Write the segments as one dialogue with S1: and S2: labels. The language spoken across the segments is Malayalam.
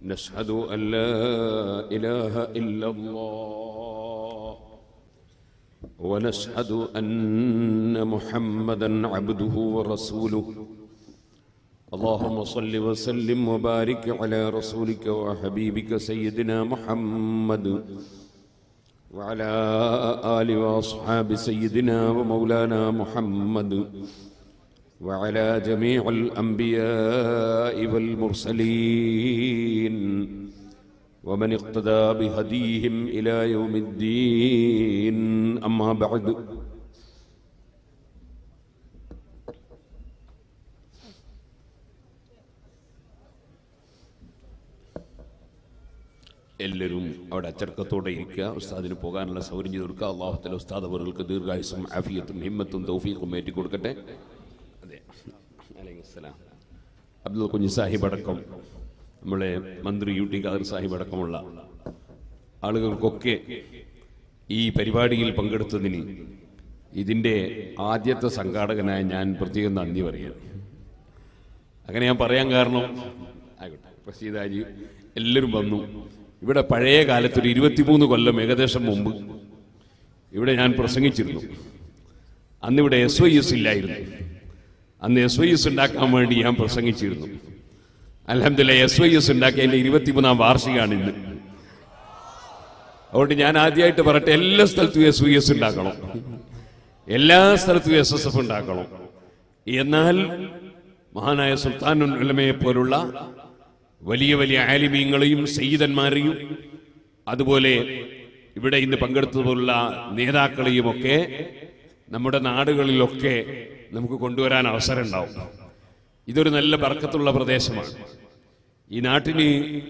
S1: نشهد أن لا إله إلا الله ونشهد أن محمدا عبده ورسوله اللهم صل وسلم وبارك على رسولك وحبيبك سيدنا محمد وعلى آل وأصحاب سيدنا ومولانا محمد وعلى جميع الأنبياء والمرسلين ومن اقتدى بهديهم إلى يوم الدين أما بعد എല്ലാവരും അവിടെ അച്ചടക്കത്തോടെ ഇരിക്കുക ഉസ്താദിന് പോകാനുള്ള സൗകര്യം ചെയ്ത് കൊടുക്കുക അള്ളാഹുത്തല ഉസ്താദ് അവർക്ക് ദീർഘായുസും ആഫിയത്തും ഹിമ്മത്തും തൗഫീഖും ഏറ്റി കൊടുക്കട്ടെ അതെ അലൈഹിസ്സലാം അബ്ദുൽ കുഞ്ഞ് സാഹിബ് അടക്കം നമ്മളെ മന്ത്രി യു ടി ഖാദർ സാഹിബ് അടക്കമുള്ള ആളുകൾക്കൊക്കെ ഈ പരിപാടിയിൽ പങ്കെടുത്തതിന് ഇതിൻ്റെ ആദ്യത്തെ സംഘാടകനായ ഞാൻ പ്രത്യേകം നന്ദി പറയാം അങ്ങനെ ഞാൻ പറയാൻ കാരണം ആയിക്കോട്ടെ പ്രസീതാജി എല്ലാവരും വന്നു ഇവിടെ പഴയ കാലത്തൊരു ഇരുപത്തിമൂന്ന് കൊല്ലം ഏകദേശം മുമ്പ് ഇവിടെ ഞാൻ പ്രസംഗിച്ചിരുന്നു അന്നിവിടെ എസ് വൈ എസ് ഇല്ലായിരുന്നു അന്ന് എസ് വൈ എസ് ഉണ്ടാക്കാൻ വേണ്ടി ഞാൻ പ്രസംഗിച്ചിരുന്നു അലഹമില്ല എസ് വൈ എസ് ഉണ്ടാക്കിയതിൻ്റെ ഇരുപത്തിമൂന്നാം വാർഷികമാണ് ഇന്ന് അതുകൊണ്ട് ഞാൻ ആദ്യമായിട്ട് പറയട്ടെ എല്ലാ സ്ഥലത്തും എസ് വൈ എസ് ഉണ്ടാക്കണം എല്ലാ സ്ഥലത്തും എസ് എസ് എഫ് ഉണ്ടാക്കണം എന്നാൽ മഹാനായ സുൽത്താനുൽ ഉലമയെ പോലുള്ള വലിയ വലിയ ആലിമീങ്ങളെയും സയ്യിദന്മാരെയും അതുപോലെ ഇവിടെ ഇന്ന് പങ്കെടുത്തതുപോലുള്ള നേതാക്കളെയും ഒക്കെ നമ്മുടെ നാടുകളിലൊക്കെ നമുക്ക് കൊണ്ടുവരാൻ അവസരം ഉണ്ടാവും ഇതൊരു നല്ല ബർക്കത്തുള്ള പ്രദേശമാണ് ഈ നാട്ടിന്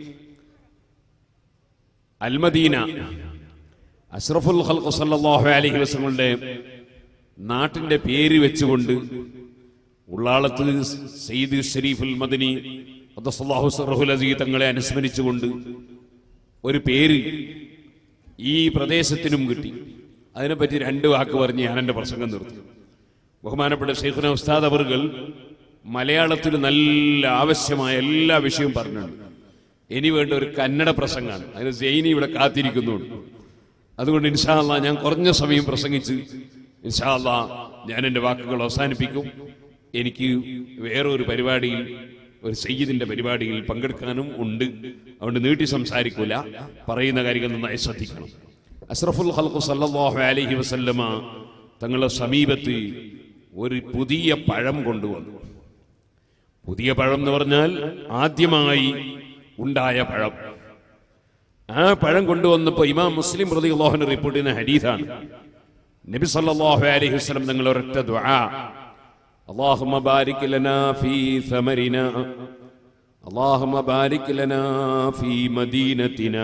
S1: അൽമദീന അഷ്റഫുൽ ഖൽഖ് സല്ലല്ലാഹു അലൈഹി വസല്ലമയുടെ നാട്ടിന്റെ പേര് വെച്ചുകൊണ്ട് ഉള്ളാളത്ത് സയ്യിദ് ഷരീഫുൽ മദനി ഖദ്ദസല്ലാഹു സർഹുൽ അസീ തങ്ങളെ അനുസ്മരിച്ചുകൊണ്ട് ഒരു പേര് ഈ പ്രദേശത്തിനും കിട്ടി അതിനെപ്പറ്റി രണ്ട് വാക്ക് പറഞ്ഞ് ഞാൻ എൻ്റെ പ്രസംഗം നിർത്തി ബഹുമാനപ്പെട്ട ഷെയ്ഖുന ഉസ്താദ് അവർകൾ മലയാളത്തിൽ നല്ല ആവശ്യമായ എല്ലാ വിഷയവും പറഞ്ഞിട്ടുണ്ട് ഇനി വേണ്ട ഒരു കന്നഡ പ്രസംഗമാണ് അതിന് സെയിനി ഇവിടെ കാത്തിരിക്കുന്നുണ്ട് അതുകൊണ്ട് ഇൻഷാല്ല ഞാൻ കുറഞ്ഞ സമയം പ്രസംഗിച്ച് ഇൻഷാല്ല ഞാൻ എൻ്റെ വാക്കുകൾ അവസാനിപ്പിക്കും എനിക്ക് വേറൊരു പരിപാടിയിൽ ഒരു സയ്യിദിന്റെ പരിപാടിയിൽ പങ്കെടുക്കാനും ഉണ്ട് അതുകൊണ്ട് നീട്ടി സംസാരിക്കൂല പറയുന്ന കാര്യങ്ങൾ നന്നായി ശ്രദ്ധിക്കണം അഷ്റഫുൽ ഖൽഖു സല്ലല്ലാഹു അലൈഹി വസല്ലമ തങ്ങളുടെ സമീപത്ത് ഒരു പുതിയ പഴം കൊണ്ടുവന്നു പുതിയ പഴം എന്ന് പറഞ്ഞാൽ ആദ്യമായി ഉണ്ടായ പഴം ആ പഴം കൊണ്ടുവന്നപ്പോൾ ഇമാം മുസ്ലിം പ്രതി അള്ളാഹുവിനെ റിപ്പോർട്ട് ചെയ്യുന്ന ഹരീതാണ് നബി സല്ലല്ലാഹു അലൈഹി വസല്ലം തങ്ങൾ ഒരൊറ്റ ദുആ اللهم بارك لنا في ثمرنا اللهم بارك لنا في مدينتنا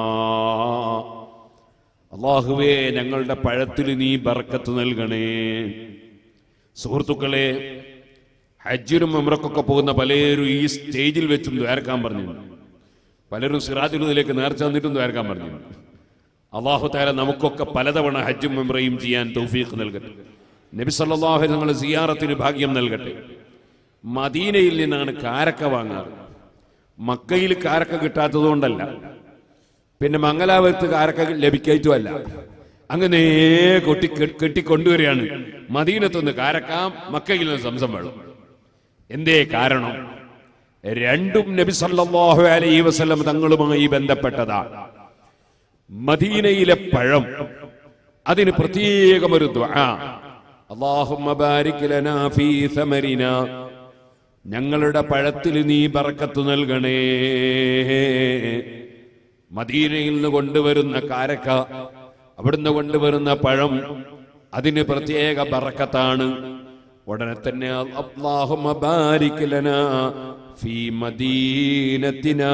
S1: അള്ളാഹുവേ ഞങ്ങളുടെ പഴത്തിൽ നീ ബർക്കത്ത് നൽകണേ സുഹൃത്തുക്കളെ ഹജ്ജിനും അമ്രക്കൊക്കെ പോകുന്ന പലരും ഈ സ്റ്റേജിൽ വെച്ചും ദ്വാരക്കാൻ പറഞ്ഞു പലരും സിറാജുലതിലേക്ക് നേർച്ച തന്നിട്ടും ദ്വാരക്കാൻ പറഞ്ഞു അള്ളാഹു താല നമുക്കൊക്കെ പലതവണ ഹജ്ജും മെമ്രയും ചെയ്യാൻ തൗഫീഖ് നൽകട്ടെ നബി സല്ലല്ലാഹു അലൈഹി തങ്ങൾ സിയാറത്തിന് ഭാഗ്യം നൽകട്ടെ മദീനയിൽ നിന്നാണ് കാരക്ക വാങ്ങാറ് മക്കയിൽ കാരക്ക കിട്ടാത്തതുകൊണ്ടല്ല പിന്നെ മംഗലാപുരത്ത് കാരക്ക ലഭിക്കായിട്ടുമല്ല അങ്ങനെ കൊട്ടി കെട്ടിക്കൊണ്ടുവരികയാണ് മദീനത്തുനിന്ന് കാരക്ക മക്കയിൽ നിന്ന് സംസം വെള്ളം എന്തേ കാരണം രണ്ടും നബി സല്ലല്ലാഹു അലൈഹി വസല്ലം തങ്ങളുമായി ബന്ധപ്പെട്ടതാണ് മദീനയിലെ പഴം അതിന് പ്രത്യേകം ഒരു ദുആ അല്ലാഹുമ്മ ബാരിക് ലനാ ഫീ സമരിന ഞങ്ങളുടെ പഴത്തിൽ നീ ബർക്കത്ത് നൽകണേ മദീനയിൽ നിന്ന് കൊണ്ടുവരുന്ന കാരക്ക അവിടുന്ന് കൊണ്ടുവരുന്ന പഴം അതിന് പ്രത്യേക ബർക്കത്താണ് ഉടനെ തന്നെ അല്ലാഹുമ്മ ബാരിക് ലനാ ഫീ മദീനത്തിനാ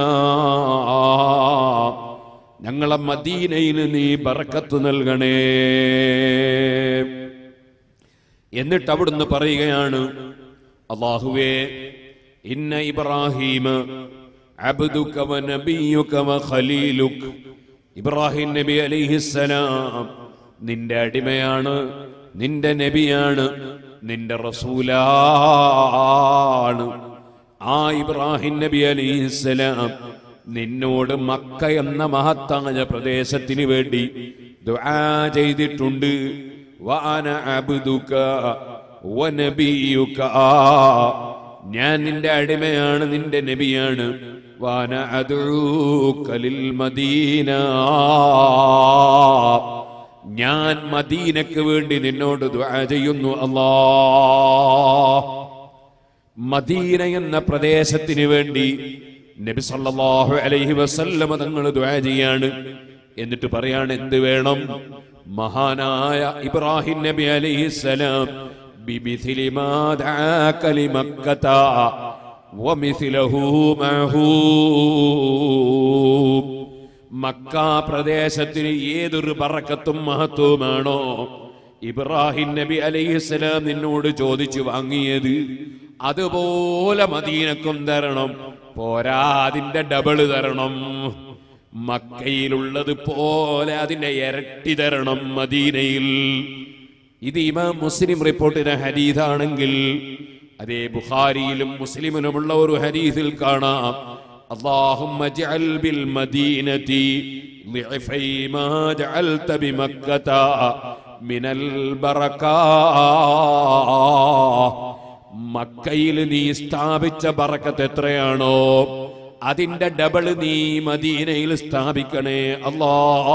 S1: ഞങ്ങളെ മദീനയിൽ നീ ബർക്കത്ത് നൽകണേ എന്നിട്ട് അവിടുന്ന് പറയുകയാണ് അള്ളാഹുവേ ഇന്ന ഇബ്രാഹിം അബ്ദുക വ നബിയുക വ ഖലീലുക ഇബ്രാഹിം നബി അലൈഹിസ്സലാം നിന്റെ അടിമയാണ് നിന്റെ നബിയാണ് നിന്റെ റസൂലാണ് ആ ഇബ്രാഹിം നബി അലൈഹിസ്സലാം നിന്നോട് മക്ക എന്ന മഹത്തായ പ്രദേശത്തിന് വേണ്ടി ദുആ ചെയ്തിട്ടുണ്ട് വാന അബ്ദുക വനബിയുക ഞാൻ നിന്റെ അടിമയാണ് നിന്റെ നബിയാണ് വാന അദൂക്കലിൽ മദീന ഞാൻ മദീനക്ക് വേണ്ടി നിന്നോട് ദുആ ചെയ്യുന്നു അല്ലാ മദീന എന്ന പ്രദേശത്തിന് വേണ്ടി നബി സല്ലല്ലാഹു അലൈഹി വസല്ലമ തങ്ങൾ ദുആ ചെയ്യാണ് എന്നിട്ട് പറയാണ് എന്ത് വേണം മഹാനായ ഇബ്രാഹിം നബി അലൈഹിസ്സലാം ബിമിഥിലി മാ ദഅാക ലിമക്കത വമിഥിലഹു മഅഹൂ മക്ക പ്രദേശത്തിന് ഏതൊരു ബറക്കത്തും മഹത്വമാണോ ഇബ്രാഹിം നബി അലൈഹിസ്സലാം നിന്നോട് ചോദിച്ചു വാങ്ങിയത് അതുപോലെ മദീനക്കും തരണം പോരാ അതിന്റെ ഡബിള് തരണം മക്കയിലുള്ളത് പോലെ അതിന്റെ ഇരട്ടി തരണം മദീനയിൽ ഇത് ഇമാം മുസ്ലിം റിപ്പോർട്ട് ചെയ്ത ഹദീഥാണെങ്കിൽ അതേ ബുഖാരിയിലും മുസ്ലിമിലുമുള്ള ഒരു ഹദീസിൽ കാണാം اللهم اجعل بالمدينة ضعفي ما جعلت بمكة من البركات മക്കയിൽ നീ സ്ഥാപിച്ച ബറക്കത്ത് എത്രയാണോ അതിന്റെ ഡബിൾ നീ മദീനയിൽ സ്ഥാപിക്കണേ അല്ലാ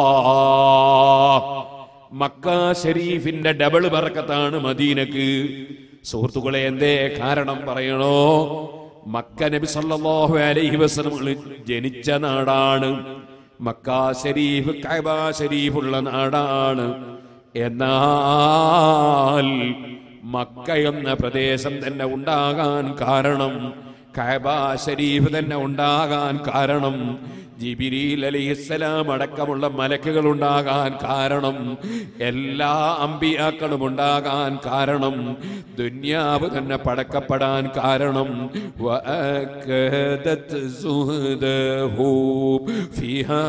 S1: മക്ക ഷരീഫിന്റെ ഡബിൾ ബറക്കത്താണ് മദീനക്ക് സുഹൃത്തുക്കളെ എന്തേ കാരണം പറയണോ മക്ക നബി സല്ലല്ലാഹു അലൈഹി വസല്ലം ജനിച്ച നാടാണ് മക്ക ഷരീഫ് കഅബ ഷരീഫുള്ള നാടാണ് എന്നാൽ മക്ക എന്ന പ്രദേശം തന്നെ ഉണ്ടാകാൻ കാരണം കഅബ ഷരീഫ് തന്നെ ഉണ്ടാകാൻ കാരണം ജിബിരിൽ അലിഹിസ്സലാം അടക്കമുള്ള മലക്കുകൾ ഉണ്ടാകാൻ കാരണം എല്ലാ അമ്പിയാക്കളും ഉണ്ടാകാൻ കാരണം ദുന്യാവ് തന്നെ പടക്കപ്പെടാൻ കാരണം وأكدت زهده فيها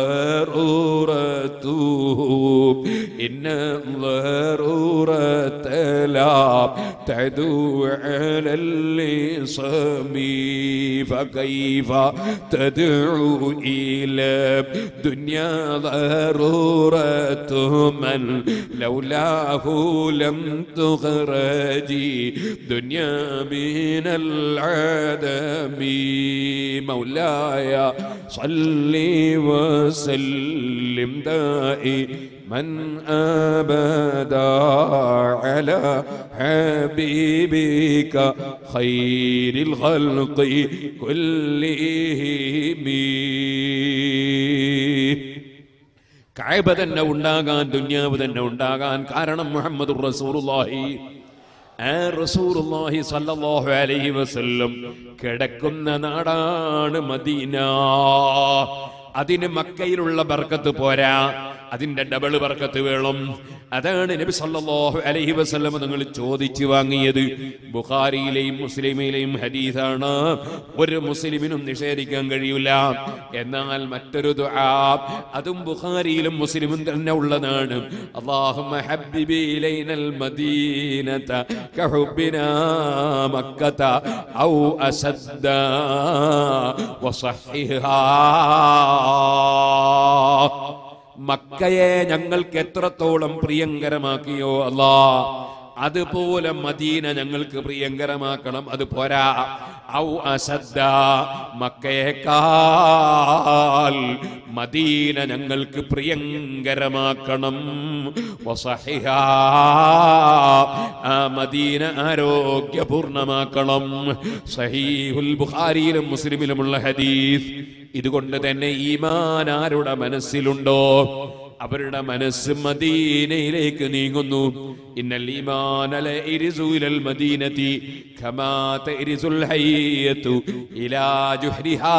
S1: ضرورته إن الضرورة لا تعدو على اللصم فكيف تدعو إلى دنيا ضرورة من لولاه لم تخرجي دنيا من العدم مولاي صل وسلم دائما أبدا على حبيبك خير الخلق كلهم കഅബ തന്നെ ഉണ്ടാകാൻ ദുന്യാവ് തന്നെ ഉണ്ടാകാൻ കാരണം മുഹമ്മദ് റസൂലുള്ളാഹി ആ റസൂലുള്ളാഹി സല്ലല്ലാഹു അലൈഹി വസല്ലം കിടക്കുന്ന നാടാണ് മദീന അതിന് മക്കയിലുള്ള ബർക്കത്ത് പോരാ അതിന്റെ ഡബിൾ ബർക്കത്ത് വേണം അതാണ് നബി സല്ലല്ലാഹു അലൈഹി വസല്ലം നിങ്ങൾ ചോദിച്ചു വാങ്ങിയത് ബുഖാരിയിലെയും മുസ്ലിമിലെയും ഹദീസാണ് ഒരു മുസ്ലിമിനും നിഷേധിക്കാൻ കഴിയില്ല എന്നാൽ മറ്റൊരു ദുആ അതും ബുഖാരിയിലും മുസ്ലിമും തന്നെ ഉള്ളതാണ് അല്ലാഹുമ്മ ഹബ്ബിബി ഇലൈനൽ മദീനത കഹുബ്ബിനാ മക്കത ഔ അസദ്ദ വസഹിഹാ മക്കയെ ഞങ്ങൾക്ക് എത്രത്തോളം പ്രിയങ്കരമാക്കിയോ അല്ലാ അതുപോലെ മദീന ഞങ്ങൾക്ക് പ്രിയങ്കരമാക്കണം അത് പോരാ ഔ അസദ്ദ മക്കയേക്കാൾ മദീന ഞങ്ങൾക്ക് പ്രിയങ്കരമാക്കണം വസഹിഹാ. ആ മദീന ആരോഗ്യപൂർണമാക്കണം സഹീഹുൽ ബുഖാരിയിലും മുസ്ലിമിലുമുള്ള ഹദീസ് ഇതുകൊണ്ട് തന്നെ ഈമാൻ ആരുടെ മനസ്സിലുണ്ടോ അവരുടെ മനസ്സ് മദീനയിലേക്ക് നീങ്ങുന്നു ഇന്നൽ ഈമാൻ അല ഇരിസുലൽ മദീനതി കമാ തരിസുൽ ഹയ്യത്തു ഇലാ ജുഹ്രിഹാ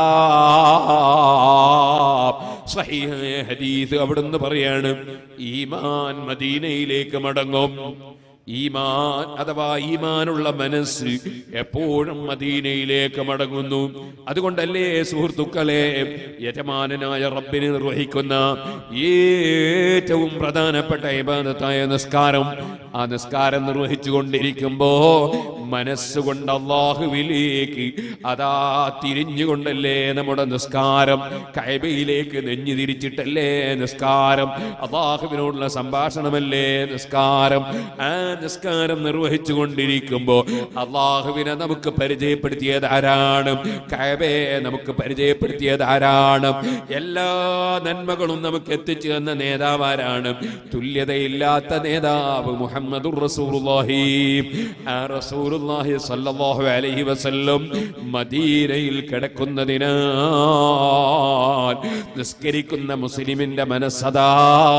S1: സ്വഹീഹായ ഹദീസ് അവിടുന്ന് പറയാണ് ഈമാൻ മദീനയിലേക്ക് മടങ്ങും ഈമാൻ അഥവാ ഈമാനുള്ള മനസ്സ് എപ്പോഴും മദീനയിലേക്ക് മടങ്ങുന്നു അതുകൊണ്ടല്ലേ സുഹൃത്തുക്കളെ യജമാനനായ റബ്ബിനെ നിർവഹിക്കുന്ന ഏറ്റവും പ്രധാനപ്പെട്ട ഇബാദത്തായ നിസ്കാരം ആ നിസ്കാരം നിർവഹിച്ചു കൊണ്ടിരിക്കുമ്പോ മനസ്സുകൊണ്ട് അള്ളാഹുവിലേക്ക് അതാ തിരിഞ്ഞുകൊണ്ടല്ലേ നമ്മുടെ നിസ്കാരം കൈബയിലേക്ക് നെഞ്ഞു തിരിച്ചിട്ടല്ലേ നിസ്കാരം അള്ളാഹുവിനോടുള്ള സംഭാഷണമല്ലേ നിസ്കാരം ആ നിസ്കാരം നിർവഹിച്ചു കൊണ്ടിരിക്കുമ്പോ അള്ളാഹുവിനെ നമുക്ക് പരിചയപ്പെടുത്തിയത് ആരാണ് കൈബയെ നമുക്ക് പരിചയപ്പെടുത്തിയത് ആരാണ് എല്ലാ നന്മകളും നമുക്ക് എത്തിച്ചു തന്ന നേതാവാരാണ് തുല്യതയില്ലാത്ത നേതാവ് മുഹമ്മദുർ റസൂലുള്ളാഹി ആ റസൂലുള്ളാഹി സ്വല്ലല്ലാഹു അലൈഹി വസല്ലം മദീനയിൽ കിടക്കുന്നതിനാൽ നിസ്കരിക്കുന്ന മുസ്ലിമിന്റെ മനസ്സദാ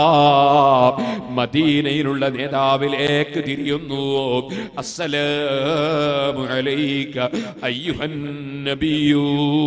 S1: മദീനയിലുള്ള നേതാവിലേക്ക് തിരിയുന്നു അസ്സലാമു അലൈക അയ്യുഹൻ നബിയൂ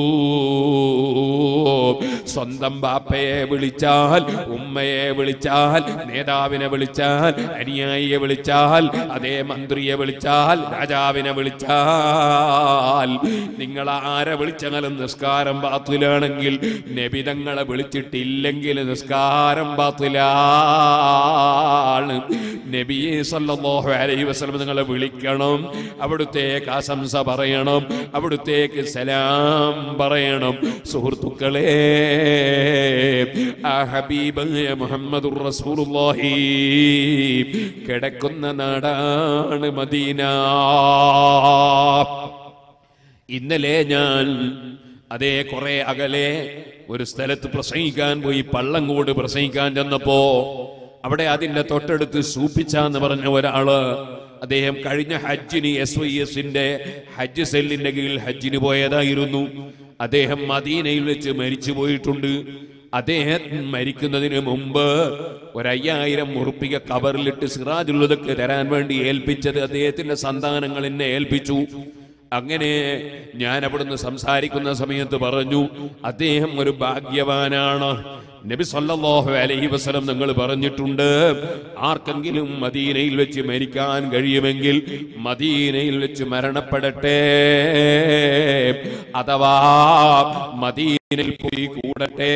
S1: സ്വന്തം ബാപ്പയെ വിളിച്ചാൽ ഉമ്മയെ വിളിച്ചാൽ നേതാവിനെ വിളിച്ചാൽ അനുയായിയെ വിളിച്ചാൽ അതേ മന്ത്രിയെ വിളിച്ചാൽ രാജാവിനെ വിളിച്ചാൽ നിങ്ങൾ ആരെ വിളിച്ചാലും നിസ്കാരം ബാത്തിലാണെങ്കിൽ നബിതങ്ങളെ വിളിച്ചിട്ടില്ലെങ്കിൽ നിസ്കാരം ബാത്തിലാണ് നബിയെ സല്ലല്ലാഹു അലൈഹി വസല്ലം നിങ്ങളെ വിളിക്കണം അവിടുത്തേക്ക് ആശംസ പറയണം അവിടുത്തേക്ക് സലാം പറയണം സുഹൃത്തുക്കളെ ആ ഹബീബായ മുഹമ്മദുർ റസൂലുള്ളാഹി കിടക്കുന്ന നാടാണ് മദീന ഇന്നലെ ഞാൻ അതേ കുറെ അകലെ ഒരു സ്ഥലത്ത് പ്രസംഗിക്കാൻ പോയി പള്ളങ്കോട് പ്രസംഗിക്കാൻ ചെന്നപ്പോ അവിടെ അതിന്റെ തൊട്ടടുത്ത് സൂപ്പിച്ച എന്ന് പറഞ്ഞ ഒരാള് അദ്ദേഹം കഴിഞ്ഞ ഹജ്ജിന് എസ് വൈ എസിന്റെ ഹജ്ജ് സെല്ലിന്റെ കീഴിൽ ഹജ്ജിന് പോയതായിരുന്നു അദ്ദേഹം മദീനയിൽ വെച്ച് മരിച്ചു പോയിട്ടുണ്ട് അദ്ദേഹം മരിക്കുന്നതിന് മുമ്പ് ഒരു അയ്യായിരം ഉറുപ്പിക കവറിലിട്ട് സിറാജുള്ളതൊക്കെ തരാൻ വേണ്ടി ഏൽപ്പിച്ചത് അദ്ദേഹത്തിന്റെ സന്താനങ്ങൾ എന്നെ ഏൽപ്പിച്ചു അങ്ങനെ ഞാൻ അവിടുന്ന് സംസാരിക്കുന്ന സമയത്ത് പറഞ്ഞു അദ്ദേഹം ഒരു ഭാഗ്യവാനാണ് നബി സല്ലല്ലാഹു അലൈഹി വസല്ലം നിങ്ങൾ പറഞ്ഞിട്ടുണ്ട് ആർക്കെങ്കിലും മദീനയിൽ വെച്ച് മരിക്കാൻ കഴിയുമെങ്കിൽ മദീനയിൽ വെച്ച് മരണപ്പെടട്ടെ അഥവാ മദീനയിൽ പോയി കൂടട്ടെ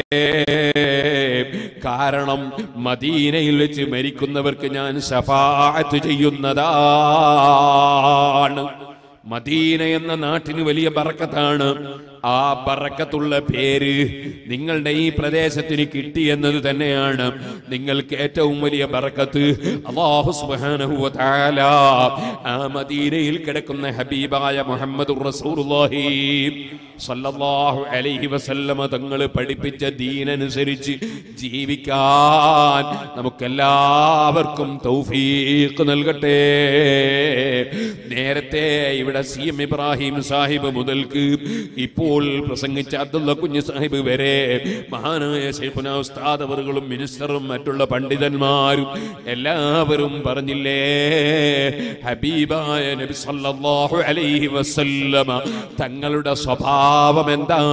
S1: കാരണം മദീനയിൽ വെച്ച് മരിക്കുന്നവർക്ക് ഞാൻ ശഫാഅത്ത് ചെയ്യുന്നതാണ് മദീന എന്ന നാട്ടിന് വലിയ ബറക്കത്താണ് ആ ബറക്കത്തുള്ള പേര് നിങ്ങളുടെ ഈ പ്രദേശത്തിന് കിട്ടി എന്നത് തന്നെയാണ് നിങ്ങൾക്ക് ഏറ്റവും വലിയ ബറക്കത്ത് അല്ലാഹു സുബ്ഹാനഹു വ തആല ആ മദീനയിൽ കിടക്കുന്ന ഹബീബായ മുഹമ്മദുർ റസൂലുള്ളാഹി സല്ലല്ലാഹു അലൈഹി വസല്ലമ തങ്ങൾ പഠിപ്പിച്ച ദീനനുസരിച്ച് ജീവിക്കാൻ നമുക്കെല്ലാവർക്കും തൗഫീഖ് നൽകട്ടെ നേരത്തെ ഇവിടെ സി എം ഇബ്രാഹിം സാഹിബ് മുതൽക്ക് ഇപ്പോൾ പ്രസംഗിച്ച അബ്ദുള്ള കുഞ്ഞ് സാഹിബ് വരെ മഹാനായ ശൈഖുന ഉസ്താദ് അവറുകളും മിനിസ്റ്ററും മറ്റുള്ള പണ്ഡിതന്മാരും എല്ലാവരും പറഞ്ഞില്ലേ ഹബീബായ നബി സല്ലല്ലാഹു അലൈഹി വസല്ലമ തങ്ങളുടെ സ്വഭാവം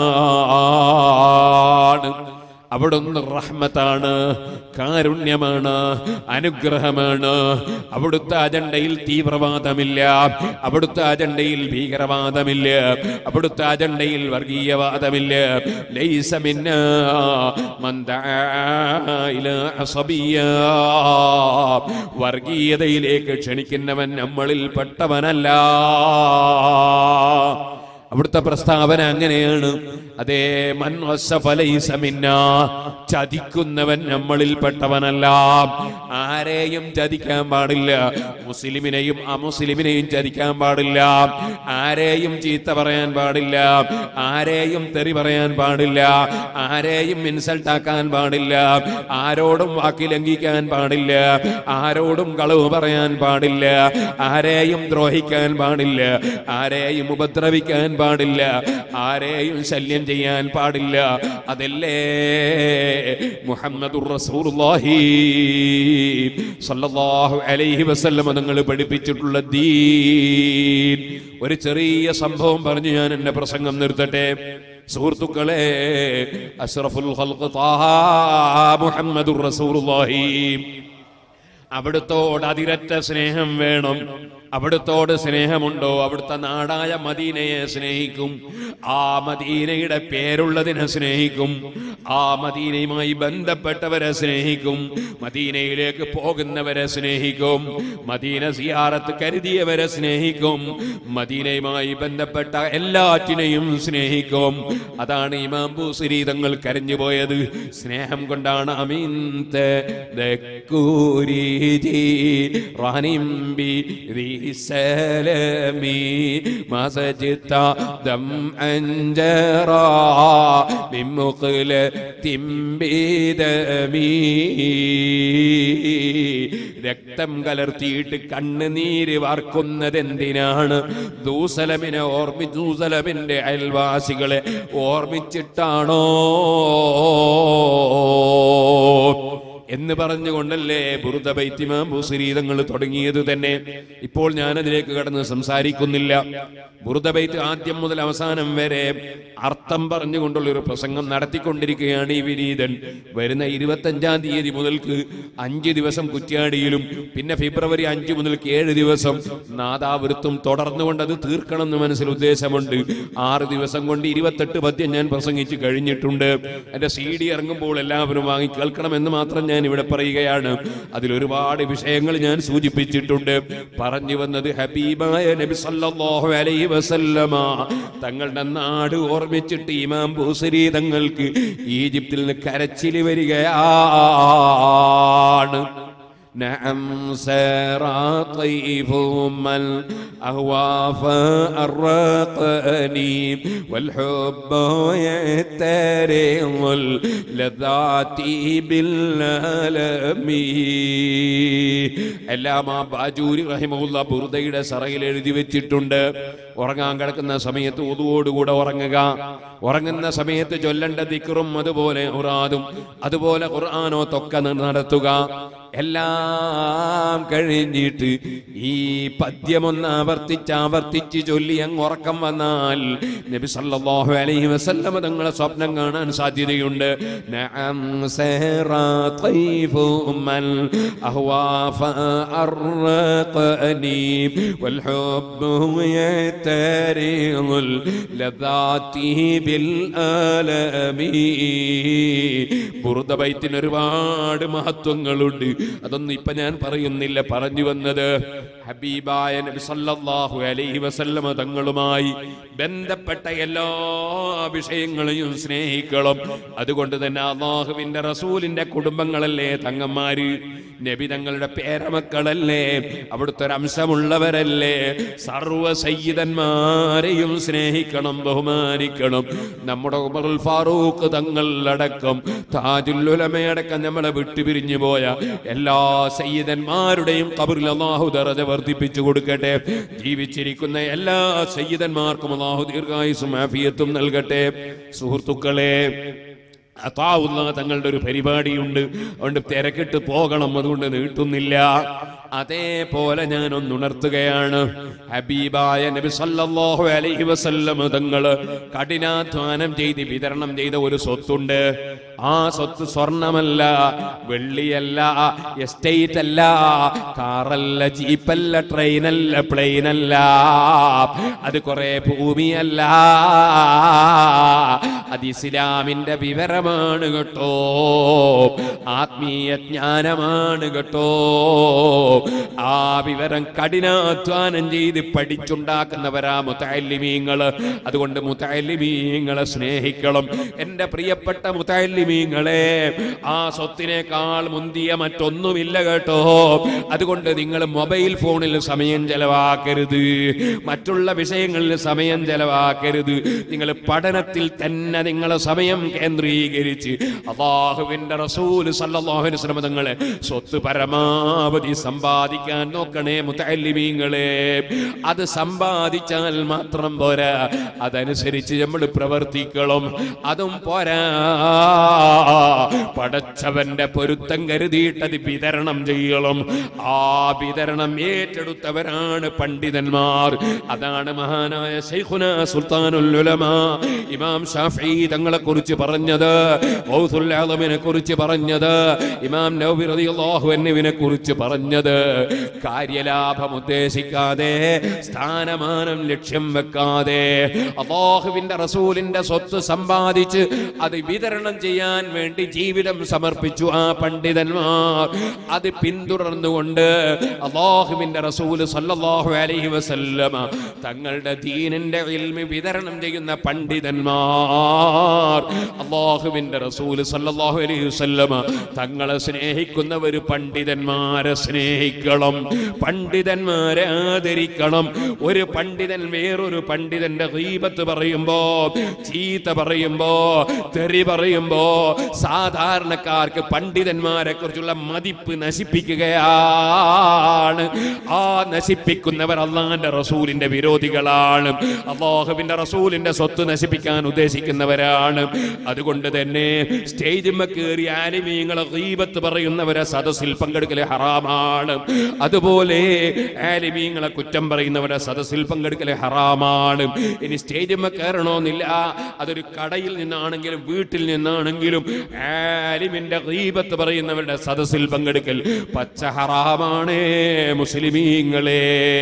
S1: എന്താണ് അവിടുന്ന് റഹ്മത്താണ് കാരുണ്യമാണ് അനുഗ്രഹമാണ് അവിടുത്തെ അജണ്ടയിൽ തീവ്രവാദമില്ല അവിടുത്തെ അജണ്ടയിൽ ഭീകരവാദമില്ല അവിടുത്തെ അജണ്ടയിൽ വർഗീയവാദമില്ല ലൈസ മിന്നാ മൻ ദആ ഇലാ അസബിയ്യ. വർഗീയതയിലേക്ക് ക്ഷണിക്കുന്നവൻ നമ്മളിൽ പെട്ടവനല്ല അവിടുത്തെ പ്രസ്താവന അങ്ങനെയാണ് അതേ മൻ വസ്സഫ ലൈസ മിന്നാ. ചതിക്കുന്നവൻ നമ്മളിൽ പെട്ടവനല്ല ആരെയും ചതിക്കാൻ പാടില്ല മുസ്ലിമിനെയും അമുസ്ലിമിനെയും ചതിക്കാൻ പാടില്ല ആരെയും ചീത്ത പറയാൻ പാടില്ല ആരെയും തെറി പറയാൻ പാടില്ല ആരെയും ഇൻസൾട്ട് ആക്കാൻ പാടില്ല ആരോടും വാക്കി ലംഘിക്കാൻ പാടില്ല ആരോടും കളവ് പറയാൻ പാടില്ല ആരെയും ദ്രോഹിക്കാൻ പാടില്ല ആരെയും ഉപദ്രവിക്കാൻ പാടില്ല ആരെയും ശല്യം ചെയ്യാൻ പാടില്ല അതല്ലേ മുഹമ്മദുർ റസൂലുള്ളാഹി സല്ലല്ലാഹു അലൈഹി വസല്ലം നിങ്ങൾ പഠിപ്പിച്ചിട്ടുള്ള ദീൻ ഒരു ചെറിയ സംഭവം പറഞ്ഞ് ഞാൻ എന്റെ പ്രസംഗം നിർത്തട്ടെ സുഹൃത്തുക്കളെ അഷ്റഫുൽ ഖൽഖ് ത്വാഹ മുഹമ്മദുർ റസൂലുള്ളാഹി അവിടുത്തോട് അതിരറ്റ സ്നേഹം വേണം അവിടുത്തോട് സ്നേഹമുണ്ടോ അവിടുത്തെ നാടായ മദീനയെ സ്നേഹിക്കും ആ മദീനയുടെ പേരുള്ളതിനെ സ്നേഹിക്കും ആ മദീനയുമായി ബന്ധപ്പെട്ടവരെ സ്നേഹിക്കും മദീനയിലേക്ക് പോകുന്നവരെ സ്നേഹിക്കും മദീന സിയാറത്ത് കരുതിയവരെ സ്നേഹിക്കും മദീനയുമായി ബന്ധപ്പെട്ട എല്ലാറ്റിനെയും സ്നേഹിക്കും അതാണ് ഇമാം ബൂസരി തങ്ങൾ കരഞ്ഞു പോയത് സ്നേഹം കൊണ്ടാണ് അമീന്ത ദക്കൂരിജി റാനിംബി റിസലമി മസജിത്ത ദം അഞ്ചറാ ബിമുഖല തിംബിദമീ രക്തം കലർത്തിയിട്ട് കണ്ണുനീര് വാർക്കുന്നത് എന്തിനാണ് ദൂസലമിനെ ഓർമ്മി ദൂസലമിന്റെ അയൽവാസികളെ ഓർമ്മിച്ചിട്ടാണോ എന്ന് പറഞ്ഞുകൊണ്ടല്ലേ ബുറുദ ബൈത്തിമാം ഭൂസരീതങ്ങൾ തുടങ്ങിയത് തന്നെ ഇപ്പോൾ ഞാൻ അതിലേക്ക് കടന്ന് സംസാരിക്കുന്നില്ല ബുറുദ ബൈത്ത് ആദ്യം മുതൽ അവസാനം വരെ അർത്ഥം പറഞ്ഞുകൊണ്ടുള്ള ഒരു പ്രസംഗം നടത്തിക്കൊണ്ടിരിക്കുകയാണ് ഈ വിനീതൻ വരുന്ന ഇരുപത്തഞ്ചാം തീയതി മുതൽക്ക് അഞ്ച് ദിവസം കുറ്റ്യാടിയിലും പിന്നെ ഫെബ്രുവരി അഞ്ച് മുതൽക്ക് ഏഴ് ദിവസം നാദാപുരത്തും തുടർന്നുകൊണ്ട് അത് തീർക്കണം എന്ന് മനസ്സിൽ ഉദ്ദേശമുണ്ട് ആറ് ദിവസം കൊണ്ട് ഇരുപത്തെട്ട് പദ്യം ഞാൻ പ്രസംഗിച്ച് കഴിഞ്ഞിട്ടുണ്ട് എന്റെ സി ഡി ഇറങ്ങുമ്പോൾ എല്ലാവരും വാങ്ങി കേൾക്കണമെന്ന് മാത്രം ഞാൻ ഇവിടെ പറയുകയാണ് അതിൽ ഒരുപാട് വിഷയങ്ങൾ ഞാൻ സൂചിപ്പിച്ചിട്ടുണ്ട് പറഞ്ഞു വന്നത് ഹബീബായ നബി സല്ലല്ലാഹു അലൈഹി വസല്ലമ തങ്ങളുടെ നാട് ഓർമ്മിച്ചിട്ട് ഇമാം ബൂസരി തങ്ങൾക്ക് ഈജിപ്തിൽ നിന്ന് കരച്ചിൽ വരികയാണ് نعم سرى طيف من أهوى فأرقني والحب يترض اللذات بالألم എല്ലാം ആ ബാജൂരി റഹിമുള്ള ബുറുദയുടെ സറയിൽ എഴുതി വെച്ചിട്ടുണ്ട് ഉറങ്ങാൻ കിടക്കുന്ന സമയത്ത് ഉതുവോടുകൂടെ ഉറങ്ങുക ഉറങ്ങുന്ന സമയത്ത് ചൊല്ലേണ്ട ദിക്കറും അതുപോലെ ഉറാദും അതുപോലെ ഖുർആാനോ തൊക്കെ നടത്തുക എല്ലാം കഴിഞ്ഞിട്ട് ഈ പദ്യമൊന്ന് ആവർത്തിച്ച് ആവർത്തിച്ച് ചൊല്ലി അങ്ങ് ഉറക്കം വന്നാൽ നബി സല്ലല്ലാഹു അലൈഹി വസല്ലമ തങ്ങളെ സ്വപ്നം കാണാൻ സാധ്യതയുണ്ട് നഅം സറാ طيف من أهوى فأرقني والحب يترض اللذات بالآلام ബുറുദ ബൈത്തിന് ഒരുപാട് മഹത്വങ്ങളുണ്ട് അതൊന്നും ഇപ്പൊ ഞാൻ പറയുന്നില്ല പറഞ്ഞു വന്നത് ഹബീബായ നബി സല്ലല്ലാഹു അലൈഹി വസല്ലമ തങ്ങളുമായി ബന്ധപ്പെട്ട എല്ലാ വിഷയങ്ങളെയും സ്നേഹിക്കണം അതുകൊണ്ട് തന്നെ അള്ളാഹുവിന്റെ റസൂലിന്റെ കുടുംബങ്ങളല്ലേ തങ്ങന്മാര് നബി തങ്ങളുടെ പേരമക്കളല്ലേ അവിടുത്തെ ഒരു അംശമുള്ളവരല്ലേ സർവ സയ്യിദന്മാരെയും സ്നേഹിക്കണം ബഹുമാനിക്കണം നമ്മുടെ ഉമറുൽ ഫാറൂഖ് തങ്ങൾ അടക്കം താജുല്ലുലമയടക്കം നമ്മളെ വിട്ടുപിരിഞ്ഞു പോയ എല്ലാ സയ്യിദന്മാരുടെയും കബറിൽ അള്ളാഹു ദറജ വർദ്ധിപ്പിച്ചു കൊടുക്കട്ടെ ജീവിച്ചിരിക്കുന്ന എല്ലാ സയ്യിദന്മാർക്കും അള്ളാഹു ദീർഘായുസും ആഫിയത്തും നൽകട്ടെ സുഹൃത്തുക്കളെ അതാവുന്ന തങ്ങളുടെ ഒരു പരിപാടിയുണ്ട് അതുകൊണ്ട് തിരക്കിട്ട് പോകണം അതുകൊണ്ട് നീട്ടുന്നില്ല അതേപോലെ ഞാൻ ഒന്ന് ഉണർത്തുകയാണ് ഹബീബായ നബി സല്ലല്ലാഹു അലൈഹി വസല്ലം തങ്ങൾ കഠിനാധ്വാനം ചെയ്ത് വിതരണം ചെയ്ത ഒരു സ്വത്തുണ്ട് ആ സ്വത്ത് സ്വർണമല്ല വെള്ളിയല്ല എസ്റ്റേറ്റ് അല്ല കാറല്ല ജീപ്പല്ല ട്രെയിനല്ല പ്ലെയിനല്ല അത് കുറെ ഭൂമിയല്ല അത് ഇസ്ലാമിന്റെ വിവരമാണ് കേട്ടോ ആത്മീയ ജ്ഞാനമാണ് കേട്ടോ ആ വിവരം കഠിനാധ്വാനം ചെയ്ത് പഠിച്ചുണ്ടാക്കുന്നവരാ മുത്തല്ലിമീങ്ങള് അതുകൊണ്ട് മുത്തല്ലിമീങ്ങളെ സ്നേഹിക്കണം എന്റെ പ്രിയപ്പെട്ട മുത്തല്ലിമീങ്ങളെ ആ സ്വത്തിനേക്കാൾ മുന്തിയ മറ്റൊന്നുമില്ല കേട്ടോ അതുകൊണ്ട് നിങ്ങൾ മൊബൈൽ ഫോണിൽ സമയം ചെലവാക്കരുത് മറ്റുള്ള വിഷയങ്ങളിൽ സമയം ചെലവാക്കരുത് നിങ്ങൾ പഠനത്തിൽ തന്നെ നിങ്ങളെ സമയം കേന്ദ്രീകരിച്ച് അള്ളാഹുവിന്റെ റസൂൽ സല്ലല്ലാഹു അലൈഹി വസല്ലം തങ്ങളെ സ്വത്ത് പരമാവധി സമ്പാദിക്കാൻ നോക്കണേ മുത്തല്ലിമീങ്ങളെ അത് സമ്പാദിച്ചാൽ മാത്രം പോരാ അതനുസരിച്ച് നമ്മൾ പ്രവർത്തിക്കണം അതും പോരാ പടച്ചവന്റെ പൊരുത്തം കരുതിയിട്ടത് വിതരണം ചെയ്യണം ആ വിതരണം ഏറ്റെടുത്തവരാണ് പണ്ഡിതന്മാർ അതാണ് മഹാനായ ശൈഖുന സുൽത്താനുൽ ഉലമ ഇമാം ഷാഫി തങ്ങളെ കുറിച്ച് പറഞ്ഞത് ഗൗസുൽ ആലമിനെ കുറിച്ച് പറഞ്ഞത് ഇമാം നൗബി റളിയല്ലാഹു അൻഹുവിനെ കുറിച്ച് പറഞ്ഞത് കാര്യലാഭം ഉദ്ദേശിക്കാതെ സ്ഥാനമാനം ലക്ഷ്യം വെക്കാതെ അള്ളാഹുവിന്റെ റസൂലിന്റെ സ്വത്ത് സമ്പാദിച്ച് അത് വിതരണം ചെയ്യാൻ വേണ്ടി ജീവിതം സമർപ്പിച്ചു ആ പണ്ഡിതന്മാർ അത് പിന്തുടർന്നുകൊണ്ട് അള്ളാഹുവിന്റെ റസൂല് സല്ലല്ലാഹു അലൈഹി വസല്ലമ തങ്ങളുടെ ദീനിന്റെ ഇൽമി വിതരണം ചെയ്യുന്ന പണ്ഡിതന്മാർ അള്ളാഹുവിന്റെ റസൂല് സല്ലല്ലാഹു അലൈഹി വസല്ലമ തങ്ങളെ സ്നേഹിക്കുന്നവർ പണ്ഡിതന്മാരെ സ്നേഹിക്കണം പണ്ഡിതന്മാരെ ആദരിക്കണം ഒരു പണ്ഡിതൻ വേറൊരു പണ്ഡിതന്റെ ഗീബത്ത് പറയുമ്പോ ചീത്ത പറയുമ്പോ തെറി പറയുമ്പോ സാധാരണക്കാർക്ക് പണ്ഡിതന്മാരെ കുറിച്ചുള്ള മതിപ്പ് നശിപ്പിക്കുകയാണ് ആ നശിപ്പിക്കുന്നവർ അള്ളാന്റെ റസൂലിന്റെ വിരോധികളാണ് അള്ളാഹുവിന്റെ റസൂലിന്റെ സ്വത്ത് നശിപ്പിക്കാൻ ഉദ്ദേശിക്കുന്നവരാണ് അതുകൊണ്ട് തന്നെ സ്റ്റേജിന്മ കയറി ആലിമീങ്ങളെ ഗീബത്ത് പറയുന്നവരെ സദസ്സിൽ പങ്കെടുക്കൽ ഹറാമാണ് അതുപോലെ ആലിമീങ്ങളെ കുറ്റം പറയുന്നവരെ സദസ്സിൽ പങ്കെടുക്കൽ ഹറാമാണ് ഇനി സ്റ്റേജിന്മ കയറണമെന്നില്ല അതൊരു കടയിൽ നിന്നാണെങ്കിലും വീട്ടിൽ നിന്നാണെങ്കിലും ആലിമിന്റെ ഗീബത്ത് പറയുന്നവരുടെ സദസ്സിൽ പങ്കെടുക്കൽ പച്ച ഹറാമാണ് മുസ്ലിമീങ്ങളെ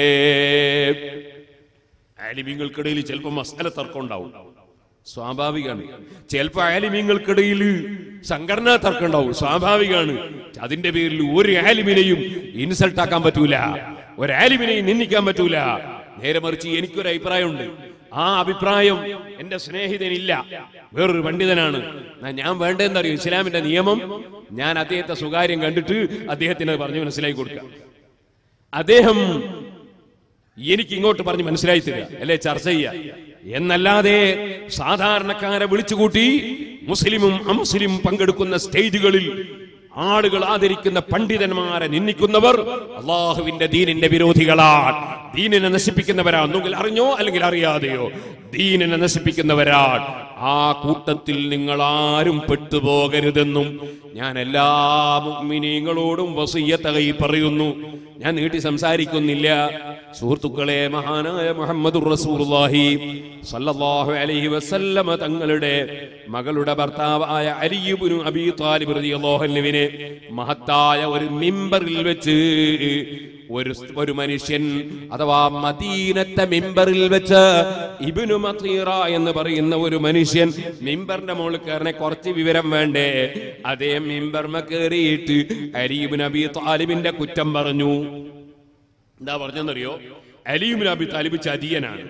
S1: ആലിമീങ്ങൾക്കിടയിൽ ചിലപ്പോൾ മസാല തർക്കം ഉണ്ടാവും സ്വാഭാവികമാണ് ചിലപ്പോൾ ആലിമീങ്ങൾക്കിടയിൽ സംഘടനാ തർക്കം ഉണ്ടാവും സ്വാഭാവികമാണ് അതിന്റെ പേരിൽ ഒരു ആലിമിനെയും ഇൻസൾട്ട് ആക്കാൻ പറ്റൂല ഒരു ആലിമിനെയും നിന്ദിക്കാൻ പറ്റൂല നേരെ മറിച്ച് എനിക്കൊരു അഭിപ്രായമുണ്ട് ആ അഭിപ്രായം എന്റെ സ്നേഹിതനില്ല വേറൊരു പണ്ഡിതനാണ് എന്നാ ഞാൻ വേണ്ടതെന്നറിയോ ഇസ്ലാമിന്റെ നിയമം ഞാൻ അദ്ദേഹത്തെ സ്വകാര്യം കണ്ടിട്ട് അദ്ദേഹത്തിന് പറഞ്ഞു മനസ്സിലാക്കി കൊടുക്കാം അദ്ദേഹം എനിക്ക് ഇങ്ങോട്ട് പറഞ്ഞ് മനസ്സിലായി തരിക അല്ലെ ചർച്ച ചെയ്യുക എന്നല്ലാതെ സാധാരണക്കാരെ വിളിച്ചുകൂട്ടി മുസ്ലിമും അമുസ്ലിം പങ്കെടുക്കുന്ന സ്റ്റേജുകളിൽ ആളുകൾ ആദരിക്കുന്ന പണ്ഡിതന്മാരെ നിന്ദിക്കുന്നവർ അള്ളാഹുവിന്റെ ദീനിന്റെ വിരോധികളാണ് ദീനിനെ നശിപ്പിക്കുന്നവരാണ് ഒന്നുകിൽ അറിഞ്ഞോ അല്ലെങ്കിൽ അറിയാതെയോ ദീനിനെ നശിപ്പിക്കുന്നവരാണ് ആ കൂട്ടത്തിൽ നിങ്ങൾ ആരും പെട്ടുപോകരുതെന്നും ഞാൻ എല്ലാ മുഅ്മിനീങ്ങളോടും വസീയത്തകൈ പറയുന്നു ഞാൻ നീട്ടി സംസാരിക്കുന്നില്ല സുഹൃത്തുക്കളെ മഹാനായ മുഹമ്മദ് റസൂലുള്ളാഹി സല്ലല്ലാഹു അലൈഹി വസല്ലമ തങ്ങളുടെ മകളുടെ ഭർത്താവായ അലിയുബ്നു അബീ താലിബ് റളിയല്ലാഹു അൻഹുവിനെ മഹത്തായ ഒരു മിമ്പറിൽ വെച്ച് ഒരു ഒരു മനുഷ്യൻ അഥവാ മദീനത്തെ മിമ്പറിൽ വെച്ച് ഇബ്നു മത്തീറ എന്ന് പറയുന്ന ഒരു മനുഷ്യൻ മിമ്പറിന്റെ മുകളിൽ കയറിനെ കുറച്ച് വിവരം വേണ്ടേ അതേ മിമ്പർമ കയറിയിട്ട് അലീബിൻ അബി താലിബിന്റെ കുറ്റം പറഞ്ഞു എന്താ പറഞ്ഞെന്നറിയോ അലീബിൻ അബി താലിബ് ചതിയനാണ്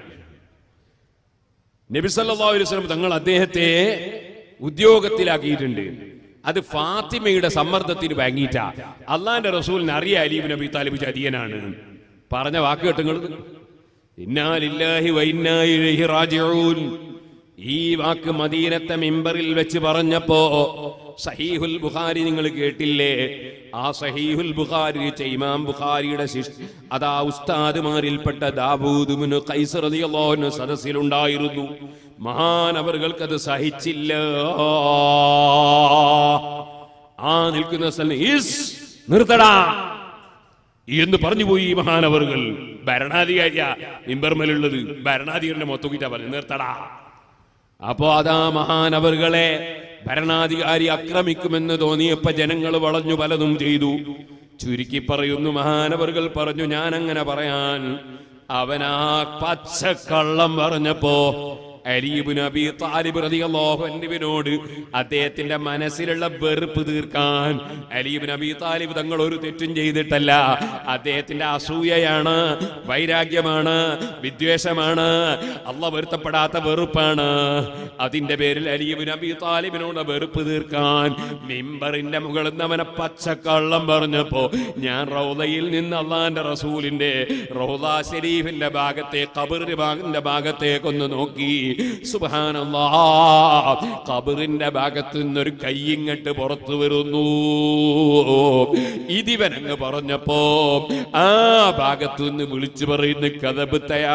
S1: നബി സല്ലല്ലാഹു അലൈഹി വസല്ലം തങ്ങൾ അദ്ദേഹത്തെ ഉദ്യോഗത്തിലാക്കിയിട്ടുണ്ട് അത് ഫാത്തിമയുടെ സമ്മർദ്ദത്തിന് വാങ്ങിയിട്ടാ അള്ളാന്റെ റസൂലിന് അറിയ അലീബ് നബി താലിബ് ചതിയനാണ് പറഞ്ഞ വാക്ക് കേട്ടുങ്ങൾ ഇന്നാലില്ലാഹി വൈന്നാ ഇലൈഹി റാജിഊൻ ഈ വാക്ക് മദീനത്തെ മിമ്പറിൽ വെച്ച് പറഞ്ഞപ്പോ സഹീഹുൽ ബുഖാരി നിങ്ങൾ കേട്ടില്ലേ ആ സഹീഹുൽ ബുഖാരി വെച്ച ഇമാം ബുഖാരിയുടെ ശിഷ് അതാ ഉസ്താദുമാരിൽപ്പെട്ട ദാവൂദ് ഇബ്നു ഖൈസ് റളിയല്ലാഹു അൻഹു സദസ്സിലുണ്ടായിരുന്നു മഹാനവറുകൾക്ക് അത് സഹിച്ചില്ല ആ നിൽക്കുന്ന സ്ഥലം "ഇസ്, നിർത്തടാ എന്ന് പറഞ്ഞു പോയി ഈ മഹാനവറുകൾ ഭരണാധികാരിയാ മിമ്പർമലുള്ളത് ഭരണാധികാരിയുടെ മൊത്തക്കിട്ടാ പറഞ്ഞു നിർത്തടാ അപ്പോ അതാ മഹാനവറുകളെ ഭരണാധികാരി ആക്രമിക്കുമെന്ന് തോന്നിയപ്പോ ജനങ്ങൾ വളഞ്ഞു പലതും ചെയ്തു ചുരുക്കി പറയുന്നു മഹാനവറുകൾ പറഞ്ഞു ഞാൻ അങ്ങനെ പറയാൻ അവനാ പച്ചക്കള്ളം പറഞ്ഞപ്പോ അലീബ് നബി താലിബ് റളിയല്ലാഹു അൻഹുവിനോട് അദ്ദേഹത്തിന്റെ മനസ്സിലുള്ള വെറുപ്പ് തീർക്കാൻ അലീബ് നബി താലിബ് തങ്ങൾ ഒരു തെറ്റും ചെയ്തിട്ടല്ല അദ്ദേഹത്തിന്റെ അസൂയയാണ് വൈരാഗ്യമാണ് വിദ്വേഷമാണ് അള്ള വരുത്തപ്പെടാത്ത വെറുപ്പാണ് അതിന്റെ പേരിൽ അലീബ് നബി താലിബിനോട് വെറുപ്പ് തീർക്കാൻ മിമ്പറിന്റെ മുകളിൽ നിന്ന് അവനെ പച്ചക്കള്ളം പറഞ്ഞപ്പോ ഞാൻ റൗദയിൽ നിന്ന് അള്ളാന്റെ റസൂലിന്റെ റൗദ ഷരീഫിന്റെ ഭാഗത്തെ കബറിന്റെ ഭാഗത്തിന്റെ ഭാഗത്തേക്കൊന്ന് നോക്കി സുബാനല്ലാ കബറിന്റെ ഭാഗത്ത് നിന്നൊരു കൈയിങ്ങട്ട് പുറത്തു വരുന്നു ഇതിവനങ്ങ് പറഞ്ഞപ്പോ ആ ഭാഗത്തു നിന്ന് വിളിച്ചു പറയുന്ന കഥബ്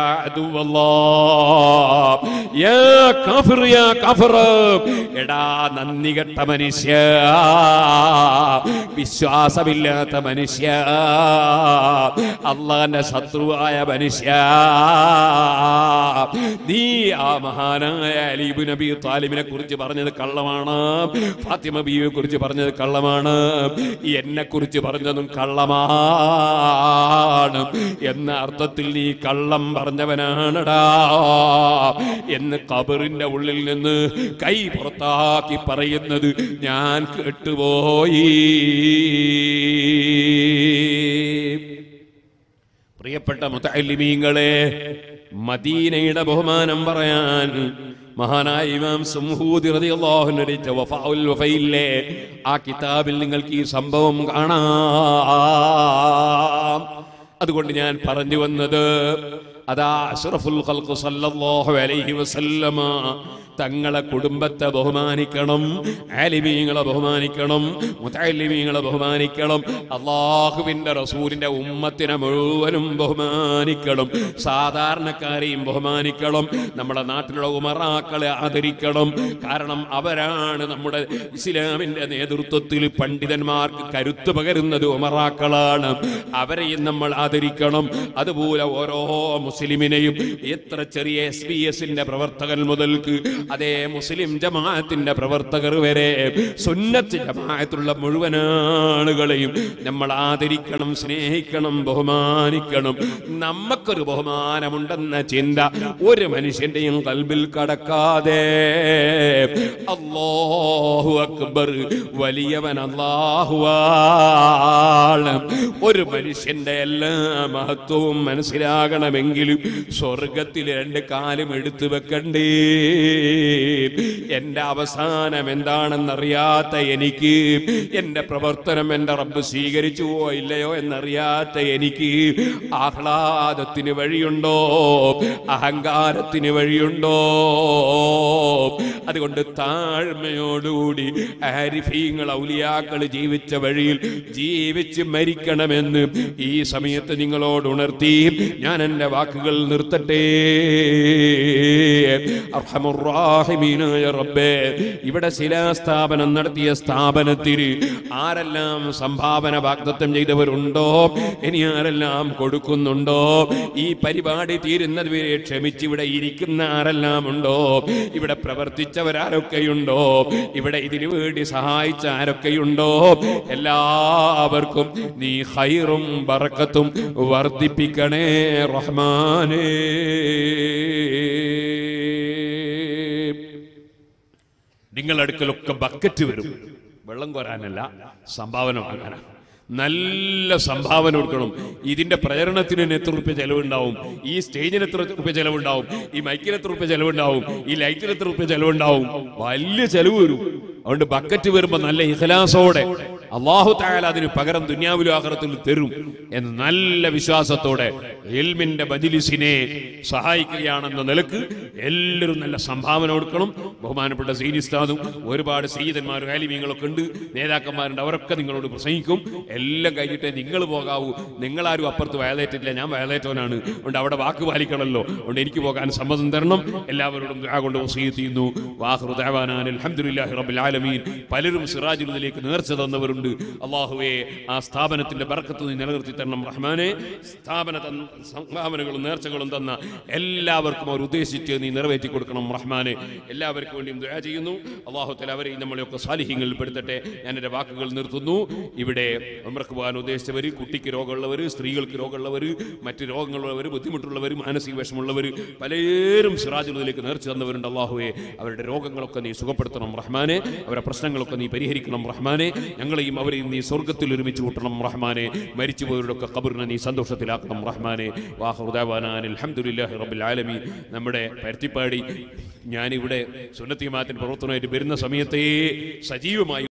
S1: എടാ നന്ദി കെട്ട മനുഷ്യ വിശ്വാസമില്ലാത്ത മനുഷ്യ അള്ളാന്റെ ശത്രുവായ മനുഷ്യ നീ ആ മഹാനായ അലീബ് നബി താലിബിനെ കുറിച്ച് പറഞ്ഞത് കള്ളമാണ് ഫാത്തിമ ബീവിയെ കുറിച്ച് പറഞ്ഞത് കള്ളമാണ് എന്നെ കുറിച്ച് പറഞ്ഞതും കള്ളമാണ് എന്ന അർത്ഥത്തിൽ നീ കള്ളം പറഞ്ഞവനാണടാ എന്ന് കബറിന്റെ ഉള്ളിൽ നിന്ന് കൈ പുറത്താക്കി പറയുന്നത് ഞാൻ കേട്ടുപോയി പ്രിയപ്പെട്ട മുത്തല്ലിമീങ്ങളെ മദീനയുടെ ബഹുമാനം പറയാൻ മഹാനായ ഇമാം സുംഹൂദി റളിയല്ലാഹു അൻഹു രചിച്ച വഫാഉൽ വഫയിലെ ആ കിതാബിൽ നിങ്ങൾക്ക് ഈ സംഭവം കാണാം അതുകൊണ്ട് ഞാൻ പറഞ്ഞു വന്നത് അതാ അഷ്റഫുൽ ഖൽഖ് സല്ലല്ലാഹു അലൈഹി വസല്ലമ തങ്ങളെ കുടുംബത്തെ ബഹുമാനിക്കണം ആലിമീങ്ങളെ ബഹുമാനിക്കണം മുത്തലിമീങ്ങളെ ബഹുമാനിക്കണം അള്ളാഹുവിന്റെ റസൂലിന്റെ ഉമ്മത്തിനെ മുഴുവനും ബഹുമാനിക്കണം സാധാരണക്കാരെയും ബഹുമാനിക്കണം നമ്മുടെ നാട്ടിലുള്ള ഉമറാക്കളെ ആദരിക്കണം കാരണം അവരാണ് നമ്മുടെ ഇസ്ലാമിന്റെ നേതൃത്വത്തിൽ പണ്ഡിതന്മാർക്ക് കരുത്ത് പകരുന്നത് ഉമറാക്കളാണ് അവരെയും നമ്മൾ ആദരിക്കണം അതുപോലെ ഓരോ മുസ്ലിമിനെയും എത്ര ചെറിയ എസ് ബി എസിന്റെ പ്രവർത്തകൻ മുതൽക്ക് അതേ മുസ്ലിം ജമാഅത്തിന്റെ പ്രവർത്തകർ വരെ സുന്നത്ത് ജമാഅത്തുള്ള മുഴുവൻ ആളുകളെയും നമ്മൾ ആദരിക്കണം സ്നേഹിക്കണം ബഹുമാനിക്കണം നമുക്കൊരു ബഹുമാനമുണ്ടെന്ന ചിന്ത ഒരു മനുഷ്യന്റെയും കൽബിൽ കടക്കാതെ അല്ലാഹു അക്ബർ വലിയവൻ അല്ലാഹുവാണ് ഒരു മനുഷ്യന്റെ എല്ലാ മഹത്വവും മനസ്സിലാകണമെങ്കിലും സ്വർഗത്തിൽ രണ്ട് കാലും എടുത്തു വെക്കണ്ടേ എന്റെ അവസാനം എന്താണെന്നറിയാത്ത എനിക്ക് എന്റെ പ്രവർത്തനം എന്റെ റബ്ബ് സ്വീകരിച്ചുവോ ഇല്ലയോ എന്നറിയാത്ത എനിക്ക് ആഹ്ലാദത്തിന് വഴിയുണ്ടോ അഹങ്കാരത്തിന് വഴിയുണ്ടോ അതുകൊണ്ട് താഴ്മയോടുകൂടി ആരിഫീങ്ങൾ ഔലിയാക്കൾ ജീവിച്ച വഴിയിൽ ജീവിച്ച് മരിക്കണമെന്ന് ഈ സമയത്ത് നിങ്ങളോട് ഉണർത്തി ഞാൻ എൻ്റെ വാക്കുകൾ നിർത്തട്ടെ അർഹമുറാഹിമീനായ റബ്ബേ ഇവിടെ ശിലാസ്ഥാപനം നടത്തിയ സ്ഥാപനത്തിന് ആരെല്ലാം സംഭാവന വാഗ്ദത്തം ചെയ്തവരുണ്ടോ ഇനി ആരെല്ലാം കൊടുക്കുന്നുണ്ടോ ഈ പരിപാടി തീരുന്നത് വരെ ക്ഷമിച്ച് ഇവിടെ ഇരിക്കുന്ന ആരെല്ലാം ഉണ്ടോ ഇവിടെ പ്രവർത്തിച്ചവരാരൊക്കെയുണ്ടോ ഇവിടെ ഇതിനു വേണ്ടി സഹായിച്ച ആരൊക്കെയുണ്ടോ എല്ലാവർക്കും നീ ഹൈറും ബറക്കത്തും വർദ്ധിപ്പിക്കണേ റഹ്മാനേ നിങ്ങളുടെ അടുക്കലൊക്കെ ബക്കറ്റ് വരും വെള്ളം കോരാനല്ല സംഭാവന വാങ്ങാനാ നല്ല സംഭാവന കൊടുക്കണം ഇതിന്റെ പ്രചരണത്തിന് എത്ര റുപ്യ ചെലവുണ്ടാവും ഈ സ്റ്റേജിന് എത്ര റുപ്യ ചെലവുണ്ടാവും ഈ മൈക്കിന് എത്ര റുപ്യ ചെലവുണ്ടാവും ഈ ലൈറ്റിന് എത്ര റുപ്യ ചെലവുണ്ടാവും വലിയ ചെലവ് വരും അതുകൊണ്ട് ബക്കറ്റ് വരുമ്പോ നല്ല ഇഖലാസോടെ അള്ളാഹു തായാൽ അതിന് പകരം ദുന്യാവിലും ആഹ്റത്തിലും തരും എന്ന് നല്ല വിശ്വാസത്തോടെ എൽമിന്റെ ബദിലിസിനെ സഹായിക്കുകയാണെന്ന നിലക്ക് എല്ലാവരും നല്ല സംഭാവന കൊടുക്കണം ബഹുമാനപ്പെട്ട സീനിസ്താദും ഒരുപാട് സീതന്മാരും ആലിമീങ്ങളൊക്കെ ഉണ്ട് നേതാക്കന്മാരുണ്ട് അവരൊക്കെ നിങ്ങളോട് പ്രസംഗിക്കും എല്ലാം കഴിഞ്ഞിട്ടേ നിങ്ങൾ പോകാവൂ നിങ്ങളാരും അപ്പുറത്ത് വയലേറ്റില്ല ഞാൻ വയലേറ്റവനാണ് അതുകൊണ്ട് അവിടെ വാക്ക് പാലിക്കണമല്ലോ അതുകൊണ്ട് എനിക്ക് പോകാൻ സമ്മതം തരണം എല്ലാവരോടും ദുആ കൊണ്ട് വസീയത്ത് ചെയ്യുന്നു വാഹ്റു ദഅവാനാൻ അൽഹംദുലില്ലാഹി റബ്ബിൽ ആലമീൻ പലരും സിറാജുലിലേക്ക് നേർച്ച തന്നവരുണ്ട് അള്ളാഹുവേ ആ സ്ഥാപനത്തിന്റെ ബർക്കത്ത് നീ നിലനിർത്തി തരണം റഹ്മാനെ സ്ഥാപന തന്ന സംഭാവനകളും നേർച്ചകളും തന്ന എല്ലാവർക്കും അവർ ഉദ്ദേശിച്ച് നീ നിറവേറ്റി കൊടുക്കണം റഹ്മാനെ എല്ലാവർക്കും വേണ്ടിയും ദുആ ചെയ്യുന്നു അള്ളാഹു തല അവരെയും നമ്മളെയൊക്കെ സാലിഹ്യങ്ങളിൽ പെടുത്തട്ടെ ഞാൻ എൻ്റെ വാക്കുകൾ നിർത്തുന്നു ഇവിടെ ഉംറക്ക് പോകാൻ ഉദ്ദേശിച്ചവർ കുട്ടിക്ക് രോഗമുള്ളവർ സ്ത്രീകൾക്ക് രോഗമുള്ളവർ മറ്റ് രോഗങ്ങളുള്ളവർ ബുദ്ധിമുട്ടുള്ളവർ മാനസിക വിഷമുള്ളവർ പലരും സിറാജുലതിലേക്ക് നേർച്ച തന്നവരുണ്ട് അള്ളാഹുവെ അവരുടെ രോഗങ്ങളൊക്കെ നീ സുഖപ്പെടുത്തണം റഹ്മാനെ അവരുടെ പ്രശ്നങ്ങളൊക്കെ നീ പരിഹരിക്കണം റഹ്മാനെ ഞങ്ങളെയും അവരെയും നീ സ്വർഗത്തിൽ ഒരുമിച്ച് കൂട്ടണം റഹ്മാനെ മരിച്ചുപോയവരുടെ ഒക്കെ കബറിനെ നീ സന്തോഷത്തിലാക്കണം റഹ്മാനെ വാഹുദാൻ അലഹമുല്ലാഹി റബ്ബിൽ ആലമീൻ നമ്മുടെ പരുത്തിപ്പാടി ഞാനിവിടെ സുന്നത്തിമാത്തിന് പ്രവർത്തനമായിട്ട് വരുന്ന സമയത്തേ സജീവമായി